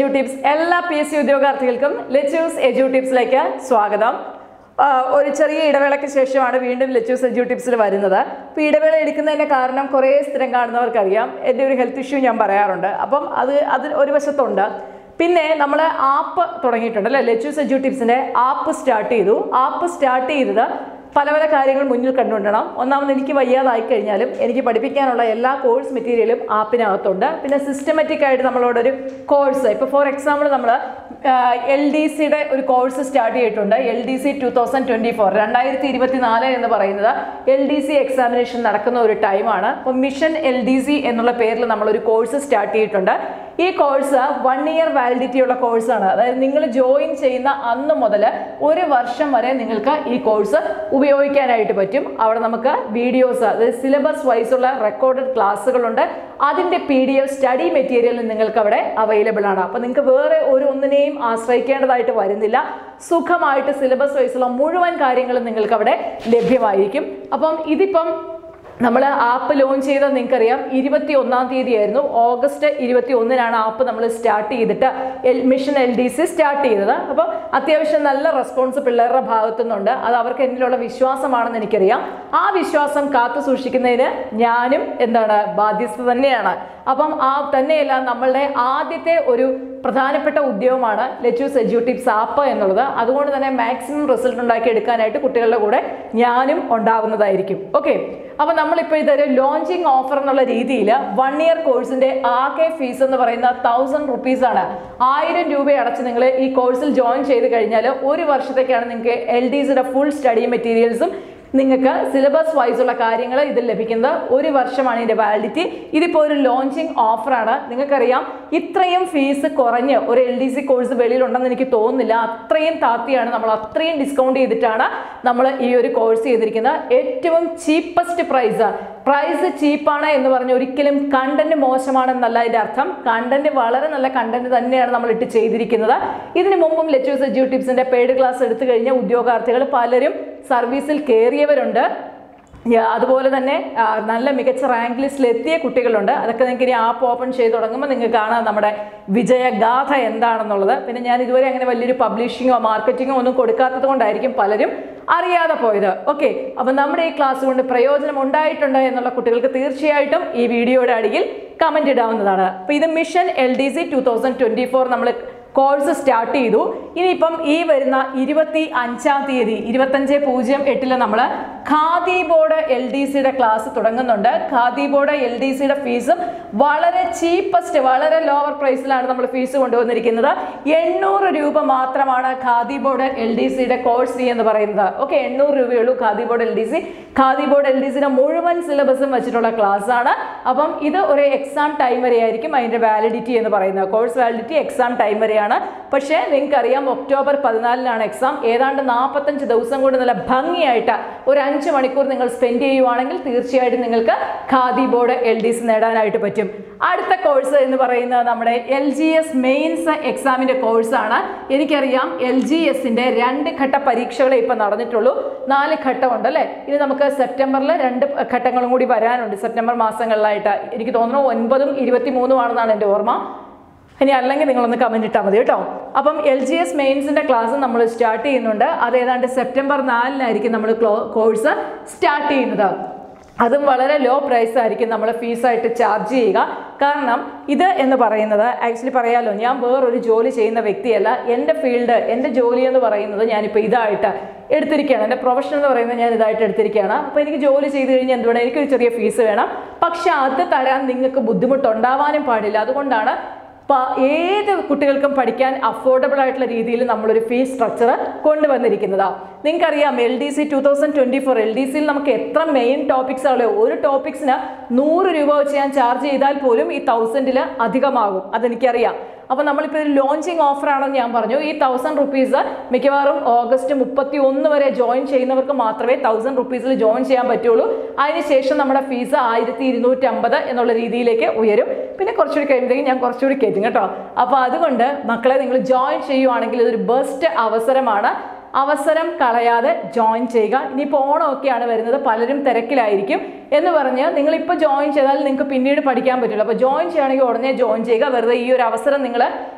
എജു tips എല്ലാ P S C ഉദ്യോഗാർത്ഥികൾക്കും Lechu's edu ടിപ്സിലേക്ക് സ്വാഗതം ആ, ഒരു ചെറിയ ഇടവേളയ്ക്ക് ശേഷമാണ് വീണ്ടും ലെച്ചൂസ് എജു ടിപ്സിൽ വരുന്നത് അപ്പോൾ ഇടവേള എടുക്കുന്നതിൻ്റെ കാരണം കുറേ സ്ഥിരം കാണുന്നവർക്കറിയാം എൻ്റെ ഒരു ഹെൽത്ത് ഇഷ്യൂ ഞാൻ പറയാറുണ്ട് അപ്പം അത് അത് ഒരു വശത്തുണ്ട് പിന്നെ നമ്മൾ ആപ്പ് തുടങ്ങിയിട്ടുണ്ട് അല്ലേ ലെച്ചൂസ് എജു ടിപ്സിൻ്റെ ആപ്പ് സ്റ്റാർട്ട് ചെയ്തു ആപ്പ് സ്റ്റാർട്ട് ചെയ്തത് പല പല കാര്യങ്ങൾ മുന്നിൽ കണ്ടുകൊണ്ടണം ഒന്നാമത് എനിക്ക് വയ്യാതായി കഴിഞ്ഞാലും എനിക്ക് പഠിപ്പിക്കാനുള്ള എല്ലാ കോഴ്സ് മെറ്റീരിയലും ആപ്പിനകത്തുണ്ട് പിന്നെ സിസ്റ്റമാറ്റിക് ആയിട്ട് നമ്മളോടൊരു കോഴ്സ് ഇപ്പോൾ ഫോർ എക്സാമ്പിൾ നമ്മൾ എൽ ഡി സിയുടെ ഒരു കോഴ്സ് സ്റ്റാർട്ട് ചെയ്തിട്ടുണ്ട് L D C two thousand twenty four രണ്ടായിരത്തി ഇരുപത്തി നാല് എന്ന് പറയുന്നത് എൽ ഡി സി എക്സാമിനേഷൻ നടക്കുന്ന ഒരു ടൈമാണ് അപ്പോൾ മിഷൻ എൽ ഡി സി എന്നുള്ള പേരിൽ നമ്മളൊരു കോഴ്സ് സ്റ്റാർട്ട് ചെയ്തിട്ടുണ്ട് ഈ കോഴ്സ് വൺ ഇയർ വാലിഡിറ്റി ഉള്ള കോഴ്സാണ് അതായത് നിങ്ങൾ ജോയിൻ ചെയ്യുന്ന അന്ന് മുതൽ ഒരു വർഷം വരെ നിങ്ങൾക്ക് ഈ കോഴ്സ് ഉപയോഗിക്കാനായിട്ട് പറ്റും അവിടെ നമുക്ക് വീഡിയോസ് അതായത് സിലബസ് വൈസ് ഉള്ള റെക്കോർഡഡ് ക്ലാസ്സുകളുണ്ട് അതിൻ്റെ P D F study material നിങ്ങൾക്ക് അവിടെ അവൈലബിൾ ആണ് അപ്പോൾ നിങ്ങൾക്ക് വേറെ ഒരു ഒന്നിനെയും ആശ്രയിക്കേണ്ടതായിട്ട് വരുന്നില്ല സുഖമായിട്ട് സിലബസ് വൈസുള്ള മുഴുവൻ കാര്യങ്ങളും നിങ്ങൾക്ക് അവിടെ ലഭ്യമായിരിക്കും അപ്പം ഇതിപ്പം നമ്മൾ ആപ്പ് ലോഞ്ച് ചെയ്ത നിങ്ങൾക്കറിയാം ഇരുപത്തി ഒന്നാം തീയതി ആയിരുന്നു ഓഗസ്റ്റ് ഇരുപത്തി ഒന്നിനാണ് ആപ്പ് നമ്മൾ സ്റ്റാർട്ട് ചെയ്തിട്ട് L mission L D C start ചെയ്തത് അപ്പോൾ അത്യാവശ്യം നല്ല റെസ്പോൺസ് പിള്ളേരുടെ ഭാഗത്തു നിന്നുണ്ട് അത് അവർക്ക് എന്നിലുള്ള വിശ്വാസമാണെന്ന് എനിക്കറിയാം ആ വിശ്വാസം കാത്തു സൂക്ഷിക്കുന്നതിന് ഞാനും എന്താണ് ബാധ്യസ്ഥ തന്നെയാണ് അപ്പം ആ തന്നെയല്ല നമ്മളുടെ ആദ്യത്തെ ഒരു പ്രധാനപ്പെട്ട ഉദ്യോഗമാണ് ലെച്ചൂസ് എജ്യൂട്ടിപ്സ് ആപ്പ് എന്നുള്ളത് അതുകൊണ്ട് തന്നെ മാക്സിമം റിസൾട്ട് ഉണ്ടാക്കി എടുക്കാനായിട്ട് കുട്ടികളുടെ കൂടെ ഞാനും ഉണ്ടാവുന്നതായിരിക്കും ഓക്കെ അപ്പോൾ നമ്മളിപ്പോൾ ഇതൊരു ലോഞ്ചിങ് ഓഫർ എന്നുള്ള രീതിയിൽ വൺ ഇയർ കോഴ്സിന്റെ ആകെ ഫീസ് എന്ന് പറയുന്ന തൗസൻഡ് റുപ്പീസ് ആണ് ആയിരം രൂപ അടച്ച് നിങ്ങൾ ഈ കോഴ്സിൽ ജോയിൻ ചെയ്ത് കഴിഞ്ഞാൽ ഒരു വർഷത്തേക്കാണ് നിങ്ങൾക്ക് എൽ ഡി സിയുടെ ഫുൾ സ്റ്റഡി മെറ്റീരിയൽസും നിങ്ങൾക്ക് സിലബസ് വൈസ് ഉള്ള കാര്യങ്ങൾ ഇതിൽ ലഭിക്കുന്നത് ഒരു വർഷമാണ് ഇതിന്റെ വാലിഡിറ്റി ഇതിപ്പോൾ ഒരു ലോഞ്ചിങ് ഓഫറാണ് നിങ്ങൾക്കറിയാം ഇത്രയും ഫീസ് കുറഞ്ഞ് ഒരു എൽ ഡി സി കോഴ്സ് വെളിയിലുണ്ടെന്ന് എനിക്ക് തോന്നുന്നില്ല അത്രയും താത്തിയാണ് നമ്മൾ അത്രയും ഡിസ്കൗണ്ട് ചെയ്തിട്ടാണ് നമ്മൾ ഈ ഒരു കോഴ്സ് ചെയ്തിരിക്കുന്നത് ഏറ്റവും ചീപ്പസ്റ്റ് പ്രൈസ് പ്രൈസ് ചീപ്പാണ് എന്ന് പറഞ്ഞ് ഒരിക്കലും കണ്ടന്റ് മോശമാണെന്നല്ല ഇതിന്റെ അർത്ഥം കണ്ടന്റ് വളരെ നല്ല കണ്ടന്റ് തന്നെയാണ് നമ്മൾ ഇട്ട് ചെയ്തിരിക്കുന്നത് ഇതിനു മുമ്പും ലെറ്റേഴ്സ് എജ്യൂ ടിപ്സിന്റെ പെയ്ഡ് ക്ലാസ് എടുത്തു കഴിഞ്ഞ ഉദ്യോഗാർത്ഥികൾ പലരും സർവീസിൽ കയറിയവരുണ്ട് ഞാ- അതുപോലെ തന്നെ ആ, നല്ല മികച്ച റാങ്ക് ലിസ്റ്റിൽ എത്തിയ കുട്ടികളുണ്ട് അതൊക്കെ നിങ്ങൾക്ക് ഇനി ആപ്പ് ഓപ്പൺ ചെയ്ത് തുടങ്ങുമ്പോൾ നിങ്ങൾക്ക് കാണാം നമ്മുടെ വിജയഗാഥ എന്താണെന്നുള്ളത് പിന്നെ ഞാൻ ഇതുവരെ അങ്ങനെ വലിയൊരു പബ്ലിഷിങ്ങോ മാർക്കറ്റിങ്ങോ ഒന്നും കൊടുക്കാത്തത് കൊണ്ടായിരിക്കും പലരും അറിയാതെ പോയത് ഓക്കെ അപ്പം നമ്മുടെ ഈ ക്ലാസ് കൊണ്ട് പ്രയോജനം ഉണ്ടായിട്ടുണ്ട് എന്നുള്ള കുട്ടികൾക്ക് തീർച്ചയായിട്ടും ഈ വീഡിയോയുടെ അടിയിൽ കമന്റ് ഇടാവുന്നതാണ് അപ്പോൾ ഇത് mission L D C two thousand twenty four നമ്മൾ കോഴ്സ് സ്റ്റാർട്ട് ചെയ്തു ഇനിയിപ്പം ഈ വരുന്ന ഇരുപത്തി അഞ്ചാം തീയതി ഇരുപത്തഞ്ച് പൂജ്യം എട്ടില് നമ്മൾ ഖാദി ബോർഡ് എൽ ഡി സിയുടെ ക്ലാസ് തുടങ്ങുന്നുണ്ട് ഖാദി ബോർഡ് എൽ ഡി സിയുടെ ഫീസും വളരെ ചീപ്പസ്റ്റ് വളരെ ലോവർ പ്രൈസിലാണ് നമ്മൾ ഫീസ് കൊണ്ടുവന്നിരിക്കുന്നത് എണ്ണൂറ് രൂപ മാത്രമാണ് ഖാദി ബോർഡ് എൽ ഡി സിയുടെ കോഴ്സ് ഫീ എന്ന് പറയുന്നത് ഓക്കെ എണ്ണൂറ് രൂപയുള്ളൂ Khadi board L D C Khadi board L D സിയുടെ മുഴുവൻ സിലബസും വെച്ചിട്ടുള്ള ക്ലാസ് ആണ് അപ്പം ഇത് ഒരു എക്സാം ടൈം വരെ ആയിരിക്കും അതിന്റെ വാലിഡിറ്റി എന്ന് പറയുന്നത് കോഴ്സ് വാലിഡിറ്റി എക്സാം ടൈം വരെയാണ് പക്ഷേ നിങ്ങൾക്കറിയാം ഒക്ടോബർ പതിനാലിനാണ് എക്സാം ഏതാണ്ട് നാൽപ്പത്തഞ്ച് ദിവസം കൊണ്ട് നല്ല ഭംഗിയായിട്ട് ഒരു അഞ്ച് മണിക്കൂർ നിങ്ങൾ സ്പെൻഡ് ചെയ്യുവാണെങ്കിൽ തീർച്ചയായിട്ടും നിങ്ങൾക്ക് Khadi board L D C നേടാനായിട്ട് പറ്റും അടുത്ത കോഴ്സ് എന്ന് പറയുന്നത് നമ്മുടെ എൽ ജി എസ് മെയിൻസ് എക്സാമിന്റെ കോഴ്സാണ് എനിക്കറിയാം എൽ ജി എസിന്റെ രണ്ട് ഘട്ട പരീക്ഷകളെ ഇപ്പം നടന്നിട്ടുള്ളൂ നാല് ഘട്ടമുണ്ട് അല്ലേ ഇനി നമുക്ക് സെപ്റ്റംബറിൽ രണ്ട് ഘട്ടങ്ങളും കൂടി വരാനുണ്ട് സെപ്റ്റംബർ മാസങ്ങളിലായിട്ട് എനിക്ക് തോന്നുന്നു ഒൻപതും ഇരുപത്തി മൂന്നും ആണെന്നാണ് എൻ്റെ ഓർമ്മ ഇനി അല്ലെങ്കിൽ നിങ്ങളൊന്ന് കമൻറ്റ് ഇട്ടാൽ മതി കേട്ടോ അപ്പം എൽ ജി എസ് മെയിൻസിൻ്റെ ക്ലാസ് നമ്മൾ സ്റ്റാർട്ട് ചെയ്യുന്നുണ്ട് അത് ഏതാണ്ട് സെപ്റ്റംബർ നാലിനായിരിക്കും നമ്മൾ കോഴ്സ് സ്റ്റാർട്ട് ചെയ്യുന്നത് അതും വളരെ ലോ പ്രൈസ് ആയിരിക്കും നമ്മൾ ഫീസായിട്ട് ചാർജ് ചെയ്യുക കാരണം ഇത് എന്ന് പറയുന്നത് ആക്ച്വലി പറയാലോ ഞാൻ വേറൊരു ജോലി ചെയ്യുന്ന വ്യക്തിയല്ല എൻ്റെ ഫീൽഡ് എൻ്റെ ജോലി എന്ന് പറയുന്നത് ഞാനിപ്പോൾ ഇതായിട്ട് എടുത്തിരിക്കുകയാണ് എൻ്റെ പ്രൊഫഷൻ എന്ന് പറയുന്നത് ഞാൻ ഇതായിട്ട് എടുത്തിരിക്കുകയാണ് അപ്പോൾ എനിക്ക് ജോലി ചെയ്ത് കഴിഞ്ഞാൽ എന്തുവേണം എനിക്കൊരു ചെറിയ ഫീസ് വേണം പക്ഷെ അത് തരാൻ നിങ്ങൾക്ക് ബുദ്ധിമുട്ടുണ്ടാവാനും പാടില്ല അതുകൊണ്ടാണ് പ- ഏത് കുട്ടികൾക്കും പഠിക്കാൻ അഫോർഡബിൾ ആയിട്ടുള്ള രീതിയിൽ നമ്മളൊരു ഫീസ് സ്ട്രക്ചർ കൊണ്ടുവന്നിരിക്കുന്നതാണ് നിങ്ങൾക്കറിയാം L D C two thousand twenty four L D സിയിൽ നമുക്ക് എത്ര മെയിൻ ടോപ്പിക്സ് ഉള്ളൂ ഒരു ടോപ്പിക്സിന് നൂറ് രൂപ വെച്ച് ഞാൻ ചാർജ് ചെയ്താൽ പോലും ഈ തൗസൻഡിൽ അധികമാകും അതെനിക്കറിയാം അപ്പോൾ നമ്മളിപ്പോൾ ഒരു ലോഞ്ചിങ് ഓഫർ ആണെന്ന് ഞാൻ പറഞ്ഞു ഈ തൗസൻഡ് റുപ്പീസ് മിക്കവാറും ഓഗസ്റ്റ് മുപ്പത്തി ഒന്ന് വരെ ജോയിൻ ചെയ്യുന്നവർക്ക് മാത്രമേ തൗസൻഡ് റുപ്പീസിൽ ജോയിൻ ചെയ്യാൻ പറ്റുള്ളൂ അതിനുശേഷം നമ്മുടെ ഫീസ് ആയിരത്തി ഇരുന്നൂറ്റമ്പത് എന്നുള്ള രീതിയിലേക്ക് ഉയരും പിന്നെ കുറച്ചുകൂടി കഴിയുമ്പോഴത്തേക്കും ഞാൻ കുറച്ചുകൂടി കയറ്റും കേട്ടോ അപ്പോൾ അതുകൊണ്ട് മക്കളെ നിങ്ങൾ ജോയിൻ ചെയ്യുവാണെങ്കിൽ ഇതൊരു ബെസ്റ്റ് അവസരമാണ് അവസരം കളയാതെ ജോയിൻ ചെയ്യുക ഇനിയിപ്പോൾ ഓണമൊക്കെയാണ് വരുന്നത് പലരും തിരക്കിലായിരിക്കും എന്ന് പറഞ്ഞ് നിങ്ങളിപ്പോൾ ജോയിൻ ചെയ്താൽ നിങ്ങൾക്ക് പിന്നീട് പഠിക്കാൻ പറ്റില്ല അപ്പോൾ ജോയിൻ ചെയ്യുകയാണെങ്കിൽ ഉടനെ ജോയിൻ ചെയ്യുക വെറുതെ ഈ ഒരു അവസരം നിങ്ങൾ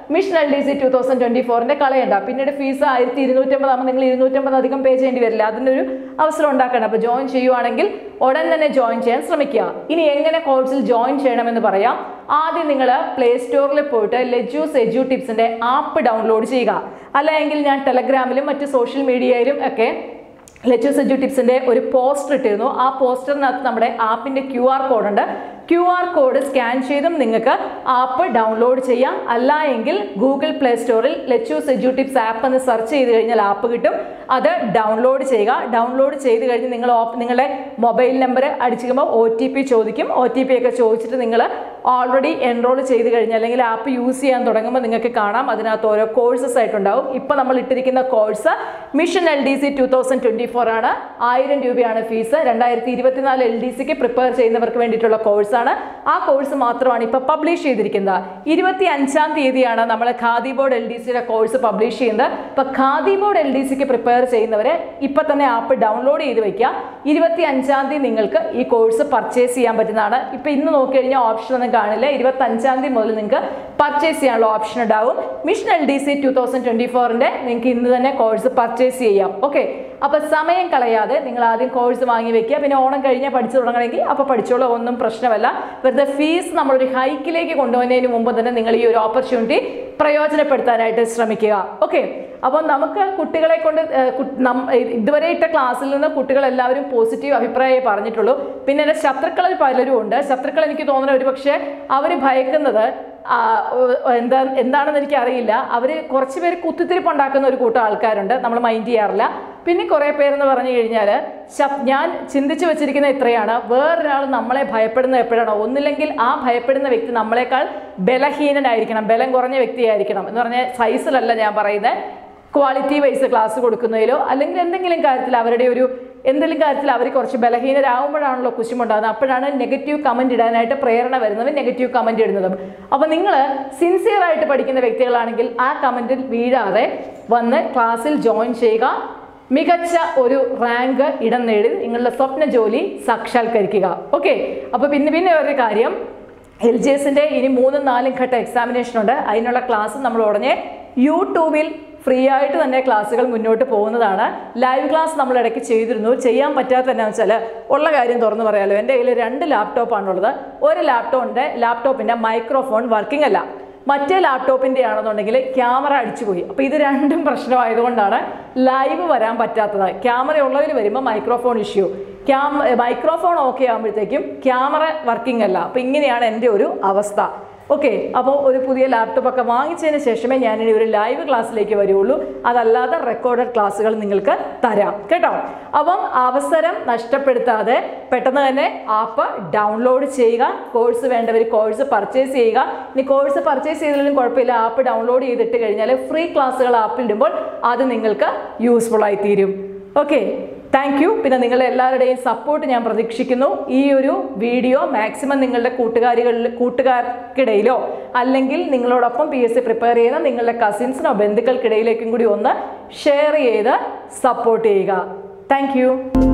mission L D C two thousand twenty ഫോറിന്റെ കളയണ്ട പിന്നീട് ഫീസ് ആയിരത്തി ഇരുന്നൂറ്റമ്പത് ആകുമ്പോൾ നിങ്ങൾ ഇരുന്നൂറ്റമ്പത് അധികം പേ ചെയ്യേണ്ടി വരില്ല അതിനൊരു അവസരം ഉണ്ടാക്കണം അപ്പോൾ ജോയിൻ ചെയ്യുവാണെങ്കിൽ ഉടൻ തന്നെ ജോയിൻ ചെയ്യാൻ ശ്രമിക്കുക ഇനി എങ്ങനെ കോഴ്സിൽ ജോയിൻ ചെയ്യണമെന്ന് പറയാം ആദ്യം നിങ്ങൾ പ്ലേ സ്റ്റോറിൽ പോയിട്ട് ലെജൂസ് എജു ടിപ്സിന്റെ ആപ്പ് ഡൗൺലോഡ് ചെയ്യുക അല്ലെങ്കിൽ ഞാൻ ടെലഗ്രാമിലും മറ്റ് സോഷ്യൽ മീഡിയയിലും ഒക്കെ ലെച്ചൂസ് എജു ടിപ്സിന്റെ ഒരു പോസ്റ്റർ ഇട്ടിരുന്നു ആ പോസ്റ്ററിനകത്ത് നമ്മുടെ ആപ്പിന്റെ ക്യു ആർ കോഡ് ഉണ്ട് ക്യു ആർ കോഡ് സ്കാൻ ചെയ്തും നിങ്ങൾക്ക് ആപ്പ് ഡൗൺലോഡ് ചെയ്യാം അല്ല എങ്കിൽ ഗൂഗിൾ പ്ലേ സ്റ്റോറിൽ ലെച്ചൂസ് എജു ടിപ്സ് ആപ്പ് എന്ന് സെർച്ച് ചെയ്ത് കഴിഞ്ഞാൽ ആപ്പ് കിട്ടും അത് ഡൗൺലോഡ് ചെയ്യുക ഡൗൺലോഡ് ചെയ്ത് കഴിഞ്ഞ് നിങ്ങൾ ഓപ്പ് നിങ്ങളുടെ മൊബൈൽ നമ്പർ അടിച്ചിരിക്കുമ്പോൾ ഒ ടി പി ചോദിക്കും ഒ ടി പി ഒക്കെ ചോദിച്ചിട്ട് നിങ്ങൾ ഓൾറെഡി എൻറോൾ ചെയ്ത് കഴിഞ്ഞാൽ അല്ലെങ്കിൽ ആപ്പ് യൂസ് ചെയ്യാൻ തുടങ്ങുമ്പോൾ നിങ്ങൾക്ക് കാണാം അതിനകത്ത് ഓരോ കോഴ്സസ് ആയിട്ടുണ്ടാവും ഇപ്പോൾ നമ്മൾ ഇട്ടിരിക്കുന്ന course mission L D C two thousand twenty four ആണ് ആയിരം രൂപയാണ് ഫീസ് രണ്ടായിരത്തി ഇരുപത്തിനാല് എൽ ഡി സിക്ക് പ്രിപ്പയർ ചെയ്യുന്നവർക്ക് വേണ്ടിയിട്ടുള്ള കോഴ്സാണ് ആ കോഴ്സ് മാത്രമാണ് ഇപ്പോൾ പബ്ലിഷ് ചെയ്തിരിക്കുന്നത് ഇരുപത്തി അഞ്ചാം തീയതിയാണ് നമ്മൾ ഖാദി ബോർഡ് എൽ ഡി സിയുടെ കോഴ്സ് പബ്ലിഷ് ചെയ്യുന്നത് അപ്പോൾ ഖാദി ബോർഡ് എൽ ഡി സിക്ക് പ്രിപ്പയർ ചെയ്യുന്നവരെ ഇപ്പം തന്നെ ആപ്പ് ഡൗൺലോഡ് ചെയ്ത് വെക്കുക ഇരുപത്തി അഞ്ചാം തീയതി നിങ്ങൾക്ക് ഈ കോഴ്സ് പർച്ചേസ് ചെയ്യാൻ പറ്റുന്നതാണ് ഇപ്പം ഇന്ന് നോക്കിക്കഴിഞ്ഞാൽ ഓപ്ഷൻ ഒന്നും കാണില്ല ഇരുപത്തി അഞ്ചാം തീയതി മുതൽ നിങ്ങൾക്ക് പർച്ചേസ് ചെയ്യാനുള്ള ഓപ്ഷൻ ഉണ്ടാവും mission L D C two thousand twenty ഫോറിൻ്റെ നിങ്ങൾക്ക് ഇന്ന് തന്നെ കോഴ്സ് പർച്ചേസ് ചെയ്യാം ഓക്കെ അപ്പോൾ സമയം കളയാതെ നിങ്ങൾ ആദ്യം കോഴ്സ് വാങ്ങി വെക്കുക പിന്നെ ഓണം കഴിഞ്ഞാൽ പഠിച്ചു തുടങ്ങണമെങ്കിൽ അപ്പോൾ പഠിച്ചോളൂ ഒന്നും പ്രശ്നമല്ല വെറുതെ ഫീസ് നമ്മളൊരു ഹൈക്കിലേക്ക് കൊണ്ടുപോകുന്നതിന് മുമ്പ് തന്നെ നിങ്ങൾ ഈ ഒരു ഓപ്പർച്യൂണിറ്റി പ്രയോജനപ്പെടുത്താനായിട്ട് ശ്രമിക്കുക ഓക്കെ അപ്പോൾ നമുക്ക് കുട്ടികളെ കൊണ്ട് ഏഹ്, കു- നം- ഇതുവരെ ഇട്ട ക്ലാസ്സിൽ നിന്ന് കുട്ടികൾ എല്ലാവരും പോസിറ്റീവ് അഭിപ്രായമേ പറഞ്ഞിട്ടുള്ളൂ പിന്നെ എൻ്റെ ശത്രുക്കളിൽ പലരും ഉണ്ട് ശത്രുക്കൾ എനിക്ക് തോന്നുന്നത് ഒരു പക്ഷേ അവർ ഭയക്കുന്നത് ആ, ഒ- എന്താ എന്താണെന്ന് എനിക്കറിയില്ല അവർ കുറച്ച് പേര് കുത്തിത്തിരിപ്പുണ്ടാക്കുന്ന ഒരു കൂട്ടം ആൾക്കാരുണ്ട് നമ്മൾ മൈൻഡ് ചെയ്യാറില്ല പിന്നെ കുറേ പേരെന്ന് പറഞ്ഞു കഴിഞ്ഞാൽ ശ- ഞാൻ ചിന്തിച്ചു വെച്ചിരിക്കുന്ന ഇത്രയാണ് വേറൊരാൾ നമ്മളെ ഭയപ്പെടുന്നത് എപ്പോഴാണോ ഒന്നില്ലെങ്കിൽ ആ ഭയപ്പെടുന്ന വ്യക്തി നമ്മളെക്കാൾ ബലഹീനനായിരിക്കണം ബലം കുറഞ്ഞ വ്യക്തിയായിരിക്കണം എന്ന് പറഞ്ഞാൽ സൈസിലല്ല ഞാൻ പറയുന്നത് ക്വാളിറ്റി വൈസ് ക്ലാസ് കൊടുക്കുന്നതിലോ അല്ലെങ്കിൽ എന്തെങ്കിലും കാര്യത്തിൽ അവരുടെ ഒരു എന്തെങ്കിലും കാര്യത്തിൽ അവർ കുറച്ച് ബലഹീനരാകുമ്പോഴാണല്ലോ കുശുമുണ്ടാകുന്നത് അപ്പോഴാണ് നെഗറ്റീവ് കമൻറ്റ് ഇടാനായിട്ട് പ്രേരണ വരുന്നതും നെഗറ്റീവ് കമൻറ്റ് ഇടുന്നതും അപ്പോൾ നിങ്ങൾ സിൻസിയർ ആയിട്ട് പഠിക്കുന്ന വ്യക്തികളാണെങ്കിൽ ആ കമൻറ്റിൽ വീഴാതെ വന്ന് ക്ലാസ്സിൽ ജോയിൻ ചെയ്യുക മികച്ച ഒരു റാങ്ക് ഇടം നേടി നിങ്ങളുടെ സ്വപ്ന ജോലി സാക്ഷാത്കരിക്കുക ഓക്കെ അപ്പോൾ പിന്നെ പിന്നെ ഒരു കാര്യം എൽ ജി എസിൻ്റെ ഇനി മൂന്നും നാലും ഘട്ട എക്സാമിനേഷൻ ഉണ്ട് അതിനുള്ള ക്ലാസ് നമ്മൾ ഉടനെ യൂട്യൂബിൽ ഫ്രീ ആയിട്ട് തന്നെ ക്ലാസ്സുകൾ മുന്നോട്ട് പോകുന്നതാണ് ലൈവ് ക്ലാസ് നമ്മൾ ഇടയ്ക്ക് ചെയ്തിരുന്നു ചെയ്യാൻ പറ്റാത്ത എന്നാ വെച്ചാൽ ഉള്ള കാര്യം തുറന്നു പറയാലോ എൻ്റെ കയ്യിൽ രണ്ട് ലാപ്ടോപ്പാണുള്ളത് ഒരു ലാപ്ടോപ്പിൻ്റെ ലാപ്ടോപ്പിൻ്റെ മൈക്രോഫോൺ വർക്കിംഗ് അല്ല മറ്റേ ലാപ്ടോപ്പിൻ്റെ ആണെന്നുണ്ടെങ്കിൽ ക്യാമറ അടിച്ചുപോയി അപ്പോൾ ഇത് രണ്ടും പ്രശ്നമായതുകൊണ്ടാണ് ലൈവ് വരാൻ പറ്റാത്തത് ക്യാമറ ഉള്ളതിൽ വരുമ്പോൾ microphone issue cam microphone okay ആകുമ്പോഴത്തേക്കും ക്യാമറ വർക്കിംഗ് അല്ല അപ്പോൾ ഇങ്ങനെയാണ് എൻ്റെ ഒരു അവസ്ഥ ഓക്കെ അപ്പോൾ ഒരു പുതിയ ലാപ്ടോപ്പ് ഒക്കെ വാങ്ങിച്ചതിന് ശേഷമേ ഞാനിനി ഒരു ലൈവ് ക്ലാസ്സിലേക്ക് വരുള്ളൂ അതല്ലാതെ റെക്കോർഡഡ് ക്ലാസ്സുകൾ നിങ്ങൾക്ക് തരാം കേട്ടോ അപ്പം അവസരം നഷ്ടപ്പെടുത്താതെ പെട്ടെന്ന് തന്നെ ആപ്പ് ഡൗൺലോഡ് ചെയ്യുക കോഴ്സ് വേണ്ടവർ കോഴ്സ് പർച്ചേസ് ചെയ്യുക ഇനി കോഴ്സ് പർച്ചേസ് ചെയ്തില്ലെങ്കിലും കുഴപ്പമില്ല ആപ്പ് ഡൗൺലോഡ് ചെയ്തിട്ട് കഴിഞ്ഞാൽ ഫ്രീ ക്ലാസ്സുകൾ ആപ്പിൽ ഇടുമ്പോൾ അത് നിങ്ങൾക്ക് യൂസ്ഫുൾ ആയി തീരും ഓക്കെ താങ്ക് യു പിന്നെ നിങ്ങളുടെ എല്ലാവരുടെയും സപ്പോർട്ട് ഞാൻ പ്രതീക്ഷിക്കുന്നു ഈ ഒരു വീഡിയോ മാക്സിമം നിങ്ങളുടെ കൂട്ടുകാരികളിൽ കൂട്ടുകാർക്കിടയിലോ അല്ലെങ്കിൽ നിങ്ങളോടൊപ്പം പി എസ് സി പ്രിപ്പയർ ചെയ്യുന്ന നിങ്ങളുടെ കസിൻസിനോ ബന്ധുക്കൾക്കിടയിലേക്കും കൂടി ഒന്ന് ഷെയർ ചെയ്ത് സപ്പോർട്ട് ചെയ്യുക താങ്ക്